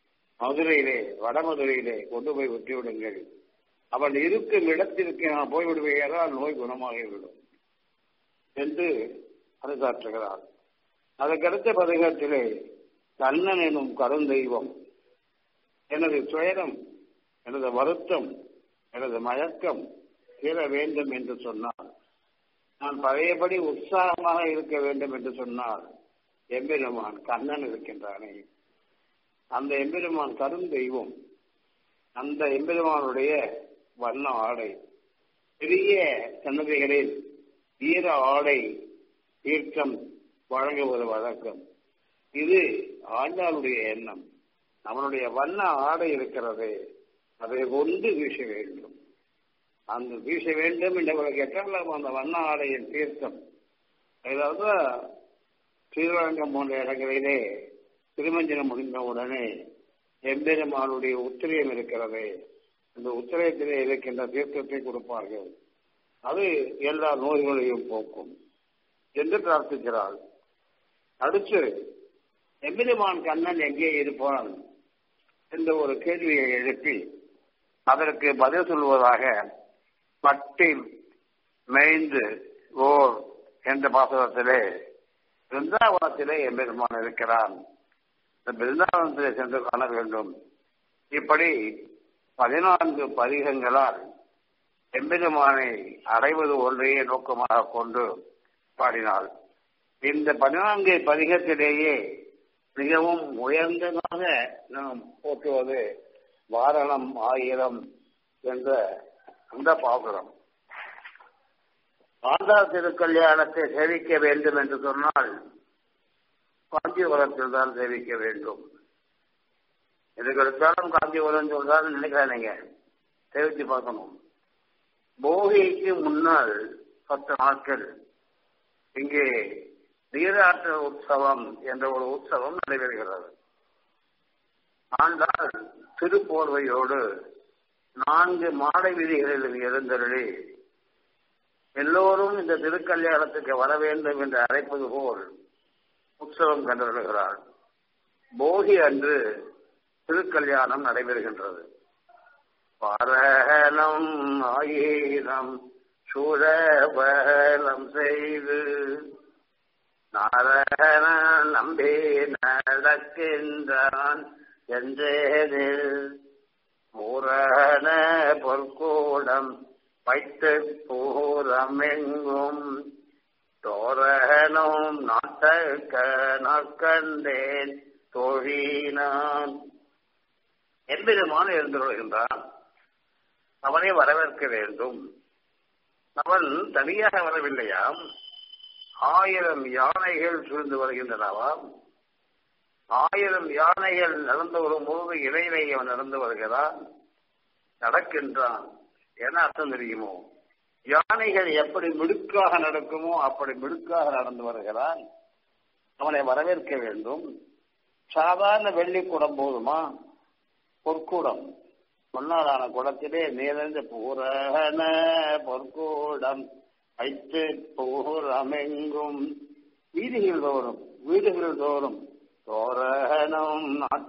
மதுரையிலே வடமதுரையிலே கொண்டு போய் விட்டு விடுங்கள் அவன் இருக்கும் இடத்திற்கு நான் போய்விடுவேயானால் நோய் குணமாகிவிடும் என்று பறைசாற்றுகிறார் அதற்கடுத்த பதிகத்திலே கண்ணன் எனும் கருந்தெய்வம் எனது துயரம் எனது வருத்தம் எனது மயக்கம் தீர வேண்டும் என்று சொன்னார் நான் பழையபடி உற்சாகமாக இருக்க வேண்டும் என்று சொன்னால் எம்பெருமான் கண்ணன் இருக்கின்றானே அந்த எம்பெருமான் கருந்தெய்வம் அந்த எம்பெருமானுடைய வண்ண ஆடை பெரிய சன்னதிகளில் வீர ஆடை தீர்க்கம் வழங்குவது வழக்கம் இது ஆண்டாளுடைய எண்ணம் அவனுடைய வண்ண ஆடை இருக்கிறது அதை கொண்டு வீச வேண்டும் அந்த வீச வேண்டும் என்றவர்களுக்கு எட்டெல்லாம் அந்த வண்ண ஆடையின் தீர்த்தம் அதாவது ஸ்ரீரங்கம் போன்ற இடங்களிலே திருமஞ்சனம் முடிந்த உடனே எம்பெருமானுடைய உத்திரியம் இருக்கிறது அந்த உத்திரயத்திலே இருக்கின்ற தீர்த்தத்தை கொடுப்பார்கள் அது எல்லா நோய்களையும் போக்கும் என்று பிரார்த்திக்கிறாள் அடுத்து எம்பெருமான் கண்ணன் எங்கே இருப்பான் என்ற ஒரு கேள்வியை எழுப்பி அதற்கு பதில் சொல்வதாக பட்டில் மேய்ந்து ஓர் என்ற பாசகத்திலே பிருந்தாவனத்திலே எம்பெருமான் இருக்கிறான் இந்த பிருந்தாவனத்திலே சென்று காண வேண்டும் இப்படி பதினான்கு பதிகங்களால் எம்பெருமானை அடைவது ஒன்றையே நோக்கமாக கொண்டு பாடினாள் இந்த பதினான்கு பதிகத்திலேயே மிகவும் உயர்ந்ததாக நாம் போற்றுவது வாரணம் ஆயிரம் என்ற அந்த பாசுரம் ஆண்டாள் திருக்கல்யாணத்தை சேவிக்க வேண்டும் என்று சொன்னால் காஞ்சிபுரத்தில் தான் சேவிக்க வேண்டும் இதுக்கெடுத்தாலும் காஞ்சிபுரம் சொல்றாரு நினைக்கிறேன் நீங்க சேவித்து பார்க்கணும் போகிக்கு முன்னால் பத்து நாட்கள் இங்கே நீராட்ட உற்சவம் என்ற ஒரு உற்சவம் நடைபெறுகிறது ஆண்டால் திருப்போர்வையோடு நான்கு மாடை விதிகளில் எழுந்தருளி எல்லோரும் இந்த திருக்கல்யாணத்துக்கு வர வேண்டும் என்று அழைப்பது போல் உற்சவம் கண்டருளுகிறார் போகி அன்று திருக்கல்யாணம் நடைபெறுகின்றது பரலம் ஆயிரம் சூழபலம் செய்து நாராயண நம்பி நடக்கின்றான் என்றேதில் பூரண பொற்கூடம் வைத்து பூரமெங்கும் தோரணம் நாட்டக்க நாட்கண்டேன் தோழினான் எம்பெருமான எழுந்துள்ளான் அவனை வரவேற்க வேண்டும் அவன் தனியாக வரவில்லையாம் ஆயிரம் யானைகள் சூழ்ந்து வருகின்றனவாம் ஆயிரம் யானைகள் நடந்து வரும்போது இடையிலே அவன் நடந்து வருகிறான் நடக்கின்றான் என அர்த்தம் தெரியுமோ யானைகள் எப்படி மிடுக்காக நடக்குமோ அப்படி மிடுக்காக நடந்து வருகிறான் அவனை வரவேற்க வேண்டும் சாதாரண வெள்ளி குடம் போதுமா பொற்கூடம் பொன்னாலான குடத்திலே நிறைந்த பூரண பொற்கூடம் வைத்து பூரமெங்கும் வீதிகள் தோறும் வீடுகள் தோறும் தோரணம்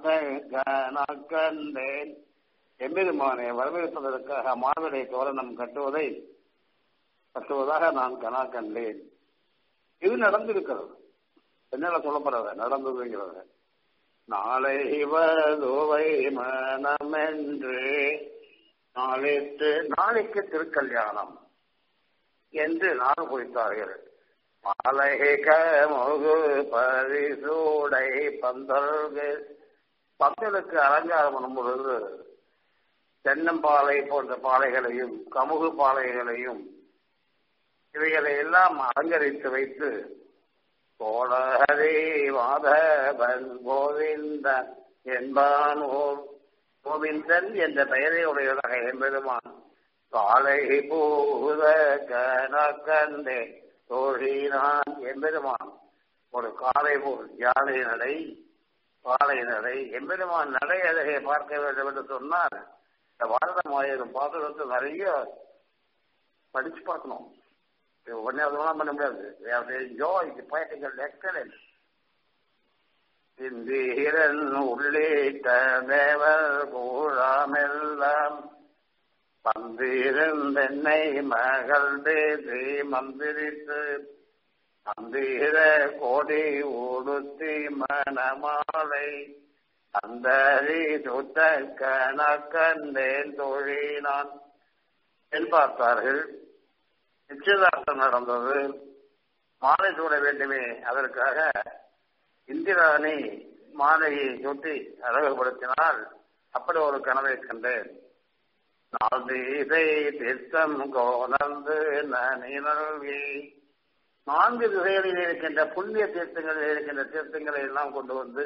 நாட்டேன் எம்பெருமானை வரவேற்பதற்காக மாவிலை தோரணம் கட்டுவதை கட்டுவதாக நான் கனா கண்டேன் இது நடந்திருக்கிறது என்ன சொல்லப்படுறது நடந்ததுங்கிறது நாளை வதுவை மனமென்று நாளைக்கு நாளைக்கு திருக்கல்யாணம் என்று நாள் குறித்தார்கள் மாலைக முகு பரிசூடை பந்தல்கள் பந்தலுக்கு அலங்காரம் பண்ணும் பொழுது தென்னம்பாலை போன்ற பாலைகளையும் கமுகு பாலைகளையும் இவைகளை எல்லாம் அலங்கரித்து வைத்து கோடஹரே மாதவன் கோவிந்தன் என்பான் ஓர் கோவிந்தன் என்ற பெயரை உடையதாக என்பதுமான் காலை பூத கனக்கண்டே தோழினான் என்பதுமான் ஒரு காலை போல் யானை நடை காலை நடை எம்பெருமான் நடை அழகை பார்க்க வேண்டும் என்று சொன்னால் இந்த பாரதம் ஆயிரம் பாத்திரத்தை நிறைய படிச்சு பார்க்கணும் உடனே அதெல்லாம் பண்ண முடியாது enjoy the poetical excellence Indran உள்ளிட்ட தேவர் கூழாமெல்லாம் வந்திருந்தென்னை மகள் பேசி மந்திரித்து மந்திர கோடி உடுத்தி மணமாலை அந்தரி சுத்த கணக்கண்டேன் தொழினான் என் பார்த்தார்கள் நிச்சயதார்த்தம் நடந்தது மாலை சூட வேண்டுமே அதற்காக இந்திராணி மாலையை சுட்டி அழகுபடுத்தினால் அப்படி ஒரு கனவை கண்டேன் நாதீதை தீர்த்தம் கோணந்து நல்கி நான்கு திசைகளில் இருக்கின்ற புண்ணிய தீர்த்தங்களில் இருக்கின்ற தீர்த்தங்களை எல்லாம் கொண்டு வந்து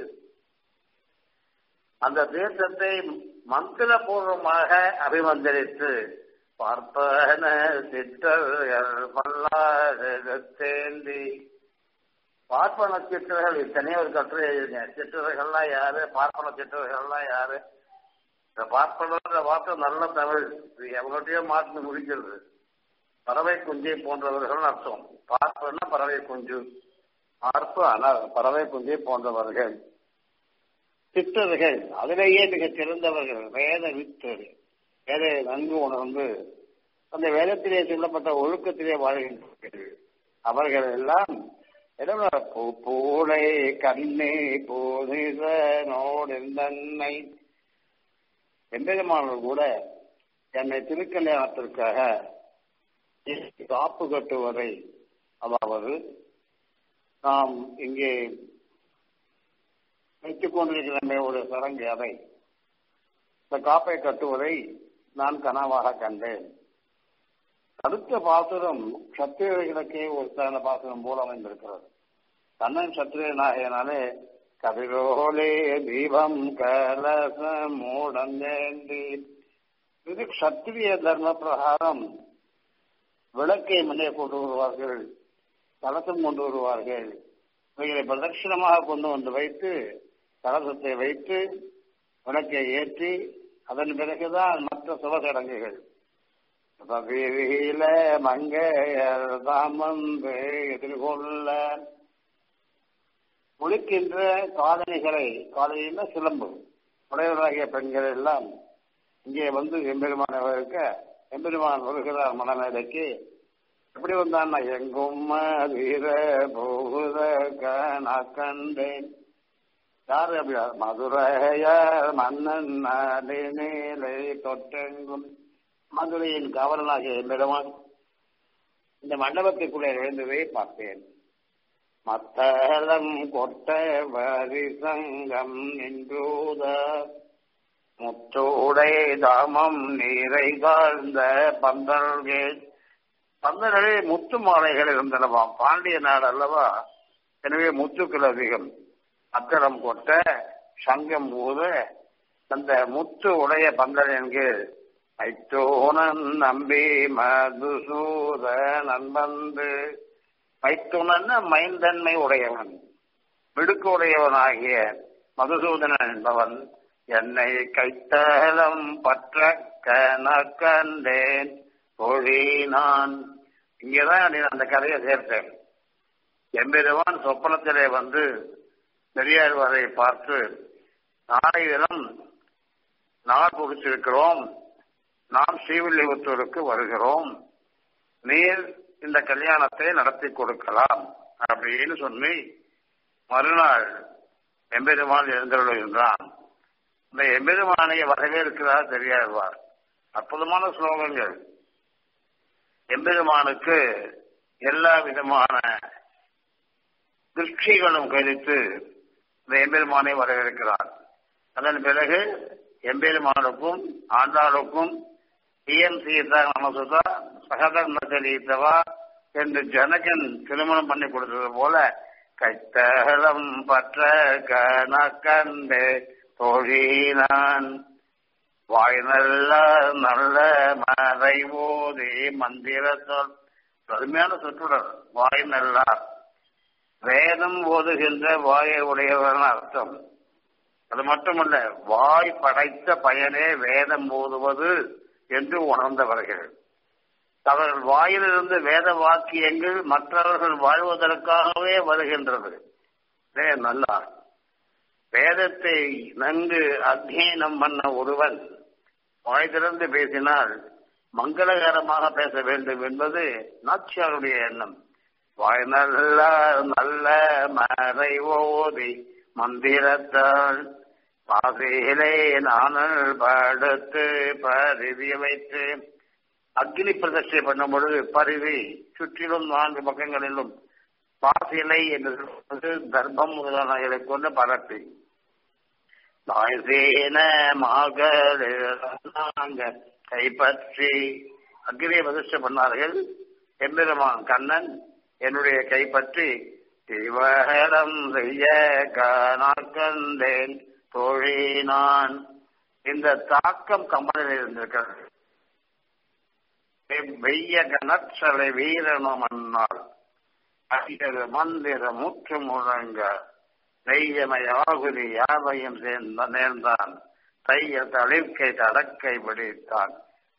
அந்த தீர்த்தத்தை மந்திரபூர்வமாக அபிமந்திரித்து பார்ப்பன சிற்றர்கள் பல்லாதேந்தி பார்ப்பன சிற்றர்கள் இத்தனையோ ஒரு கட்டுரை எழுதுங்க சிற்றர்கள்லாம் யாரு பார்ப்பன சிற்றர்கள்லாம் யாரு இந்த பார்ப்பன வார்த்தை நல்ல தமிழ் இது எவ்வளோட்டையோ மாற்றி முடிக்கிறது பறவை குஞ்சை போன்றவர்கள் அர்த்தம் பார்ப்பன பறவை குஞ்சு பார்ப்பு ஆனால் பறவை குஞ்சை போன்றவர்கள் சித்தர்கள் அதிலேயே மிக சிறந்தவர்கள் வேத வித்தர்கள் வேதை நன்கு உணர்ந்து அந்த வேதத்திலே சொல்லப்பட்ட ஒழுக்கத்திலே வாழ்கின்றவர்கள் அவர்கள் எல்லாம் பூளை கண்ணே போதிதனோடெந்தன்னை எம்பெருமானவர் கூட என்னை திருக்கல்யாணத்திற்காக காப்பு கட்டுவதை அதாவது நாம் இங்கே வைத்துக் கொண்டிருக்கிற ஒரு சடங்கு அதை இந்த காப்பை கட்டுவதை நான் கனவாக கண்டேன் அடுத்த பாசுரம் சத்திரியர்களுக்கே ஒரு சிறந்த பாசுரம் போல அமைந்திருக்கிறது கண்ணன் சத்திரியனாகியனாலே கதிரோலே தீபம் கலசம் மூடந்தேந்தி இது சத்திரிய தர்ம பிரகாரம் விளக்கை முன்னே கொண்டு வருவார்கள் கலசம் கொண்டு வருவார்கள் இவைகளை பிரதட்சிணமாக கொண்டு வந்து வைத்து கலசத்தை வைத்து விளக்கை ஏற்றி அதன் பிறகுதான் மற்ற சுபசடங்குகள் வீதியில மங்கையர் தாம் வந்து எதிர்கொள்ள முழிக்கின்ற காதணிகளை காதலியில சிலம்பு உடையவராகிய பெண்கள் எல்லாம் இங்கே வந்து எம்பெருமான இருக்க எம்பெருமான் வருகிறார் மனமேடைக்கு எப்படி வந்தான்னா எங்கும் வீர போகுத கண்டேன் யாரு அப்படி மதுரைய மன்னன் நீலை தொட்டெங்கும் மதுரையின் கவர்னாகிய எம்பெருமான் இந்த மண்டபத்துக்குள்ளே எழுந்ததை பார்த்தேன் மத்தளம் கொட்ட வரி சங்கம் நின்றூத முற்றோடை தாமம் நீரை தாழ்ந்த பந்தல்கள் பந்தல்களே முத்து மாலைகள் இருந்தனவாம் பாண்டிய நாடு அல்லவா எனவே முத்துக்கள் அதிகம் அத்தளம் கொட்ட சங்கம் ஊத அந்த முத்து உடைய பந்தல் என்கிற மைத்தோனன் நம்பி மதுசூத நண்பந்து மைத்துனன் மைந்தன்மை உடையவன் மிடுக்கு உடையவனாகிய மதுசூதனன் என்பவன் என்னை கைத்தலம் பற்ற கணக்கண்டேன் ஒழி நான் இங்கேதான் நீ அந்த கதையை சேர்த்தேன் எம்பெருவான் சொப்பனத்திலே வந்து பெரியாழ்வாரை பார்த்து நாளை தினம் நாள் குறிச்சிருக்கிறோம் நாம் ஸ்ரீவில்லிபுத்தூருக்கு வருகிறோம் நீர் இந்த கல்யாணத்தை நடத்தி கொடுக்கலாம் அப்படின்னு சொல்லி மறுநாள் எம்பெருமான் எழுந்தருளுகின்றான் இந்த எம்பெருமானை வரவேற்கிறார் தெரியாழ்வார் அற்புதமான ஸ்லோகங்கள் எம்பெருமானுக்கு எல்லா விதமான திருஷ்டிகளும் கழித்து இந்த எம்பெருமானை வரவேற்கிறார் அதன் பிறகு எம்பெருமானுக்கும் ஆண்டாளுக்கும் இஎம் சீதா நமசுதா சகதர்ம சரீத்தவா என்று ஜனகன் திருமணம் பண்ணி கொடுத்தது போல கைத்தகலம் பற்ற கணக்கண்டு தொழினான் வாய் நல்ல நல்ல மறை ஓதி மந்திர சொல் கடுமையான சொற்றுடர் வாய் நல்லார் வேதம் ஓதுகின்ற வாயை உடையவன் அர்த்தம் அது மட்டுமல்ல வாய் படைத்த பயனே வேதம் ஓதுவது என்று உணர்ந்தவர்கள் அவர்கள் வாயிலிருந்து வேத வாக்கியங்கள் மற்றவர்கள் வாழ்வதற்காகவே வருகின்றது நல்லா வேதத்தை நன்கு அத்தியனம் பண்ண ஒருவன் வாய் திறந்து பேசினால் மங்களகரமாக பேச வேண்டும் என்பது நாச்சியாருடைய எண்ணம் வாய் நல்ல நல்ல மறை ஓதி மந்திரத்தால் பாதையிலே நானல் படுத்து பருவி வைத்து அக்னி பிரதட்சை பண்ணும் பொழுது பருவி சுற்றிலும் நான்கு பக்கங்களிலும் பாசிலை என்று சொல்வது தர்ப்பம் முதலானவைகளை கொண்டு பரப்பி தாய்சேன மகளிர் கைப்பற்றி அக்னியை பிரதிஷ்டை பண்ணார்கள் எம்பெருமான் கண்ணன் என்னுடைய கைப்பற்றி இவகரம் செய்ய கணக்கந்தேன் தோழி நான் இந்த தாக்கம் கமலில் இருந்திருக்கிறது வெய்ய கனற்றலை வீரனும் அன்னால் அரியது மந்திர முற்று முழங்க நெய்யமையாகுதி யாவையும் சேர்ந்த நேர்ந்தான் தைய தளிர்க்கை தடக்கை பிடித்தான்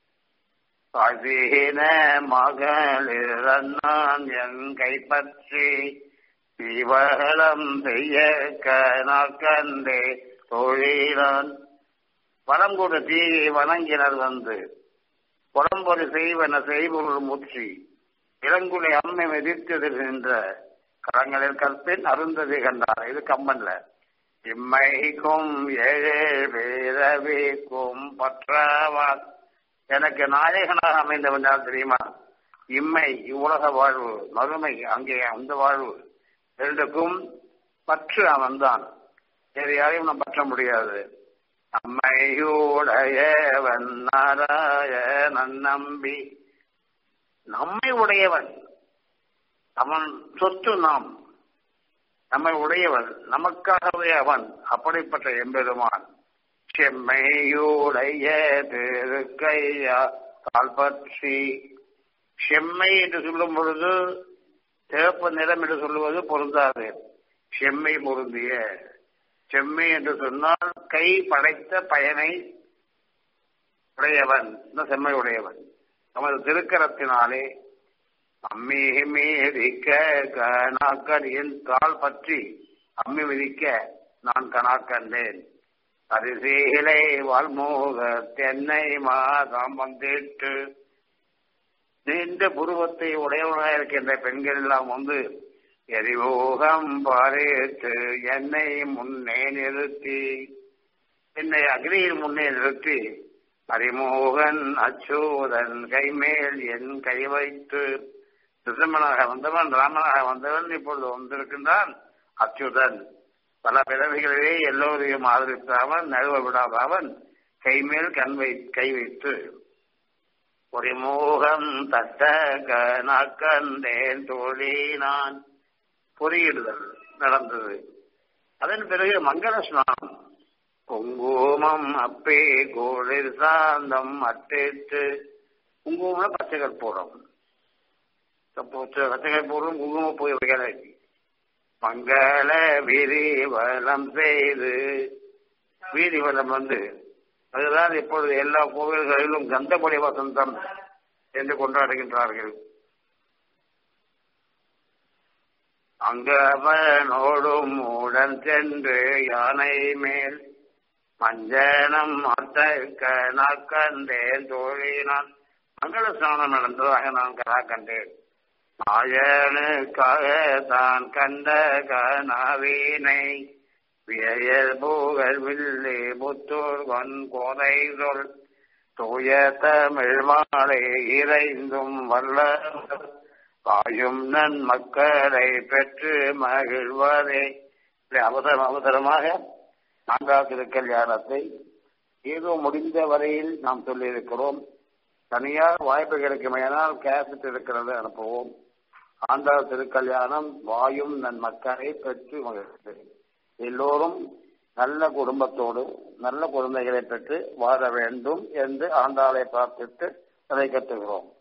பதீன மகளிர் அண்ணான் என் கைப்பற்றி இவகலம் செய்ய கணக்கந்தே தொழிலான் வரம் கொடு தீயை வணங்கினர் வந்து புறம்பொரு செய்வன செய்பொருள் முற்றி இளங்குலை அம்மை மிதித்தது என்ற கரங்களில் கற்பின் அருந்ததி கண்டார் இது கம்மன்ல இம்மைக்கும் ஏழே பேரவிக்கும் பற்றாவான் எனக்கு நாயகனாக அமைந்தவன் யார் தெரியுமா இம்மை இவ்வுலக வாழ்வு மறுமை அங்கே அந்த வாழ்வு இரண்டுக்கும் பற்று அவன்தான் வேறு யாரையும் நாம் பற்ற முடியாது அம்மையுடையவன் நாராயணன் நம்பி நம்மை உடையவன் அவன் சொத்து நாம் நம்மை உடையவன் நமக்காகவே அவன் அப்படிப்பட்ட எம்பெருமான் செம்மையுடைய திருக்கையா தாழ்பற்றி செம்மை என்று சொல்லும் பொழுது சிவப்பு நிறம் என்று சொல்லுவது பொருந்தாது செம்மை பொருந்திய செம்மை என்று சொன்னால் கை படைத்த பயனை உடையவன் செம்மை உடையவன் நமது திருக்கரத்தினாலே அம்மி மிதிக்க கணாக்கரியின் தாள் பற்றி அம்மி மிதிக்க நான் கணாக்கண்டேன் அரிசீலை வால்மூக தென்னை மாதம் வந்திட்டு நீண்ட புருவத்தை உடையவனாக இருக்கின்ற பெண்கள் எல்லாம் வந்து எரிவோகம் பாரேற்று என்னை முன்னே நிறுத்தி என்னை அக்னியில் முன்னே நிறுத்தி ஹரிமோகன் அச்சோதன் கைமேல் என் கை வைத்து சிசம்மனாக வந்தவன் ராமனாக வந்தவன் இப்பொழுது வந்திருக்கின்றான் அச்சுதன் பல பிறவிகளிலே எல்லோரையும் ஆதரித்த அவன் நழுவ விடாத அவன் கைமேல் கண் வை கை வைத்து ஒரு மோகம் தட்ட கணக்கந்தேன் தோழி நான் பொறியிடுதல் நடந்தது அதன் பிறகு மங்கள ஸ்நானம் குங்குமம் அப்பே கோளிர் சாந்தம் அட்டேத்து குங்குமம்னா பச்சை கற்பூரம் பச்சை கற்பூரம் குங்குமம் போய் வைக்கலை மங்கள விரிவலம் செய்து வீதி வலம் வந்து அதுதான் இப்பொழுது எல்லா கோவில்களிலும் கந்தபடி வசந்தம் என்று கொண்டாடுகின்றார்கள் அங்கவனோடும் உடன் சென்று யானை மேல் மஞ்சனம் அத்தக்க நாக்கண்டேன் தோழினான் மங்கள ஸ்நானம் நடந்ததாக நான் கதா கண்டேன் நாயனுக்காக தான் கண்ட கனாவீனை வியல் பூகல் வில்லி புத்தூர் கொன் கோதை சொல் தூய தமிழ் மாலை இறைந்தும் வல்ல வாயும் நன் மக்களை பெற்று மகிழ்வதே அவசரம் அவசரமாக நான்காவது திருக்கல்யாணத்தை ஏதோ முடிந்த வரையில் நாம் சொல்லியிருக்கிறோம் தனியார் வாய்ப்பு கிடைக்குமையானால் கேசட் இருக்கிறது அனுப்புவோம் ஆண்டாள் திருக்கல்யாணம் வாயும் நன் மக்களை பெற்று மகிழ்ந்து எல்லோரும் நல்ல குடும்பத்தோடு நல்ல குழந்தைகளை பெற்று வாழ வேண்டும் என்று ஆண்டாளை பிரார்த்தித்து அதை கட்டுகிறோம்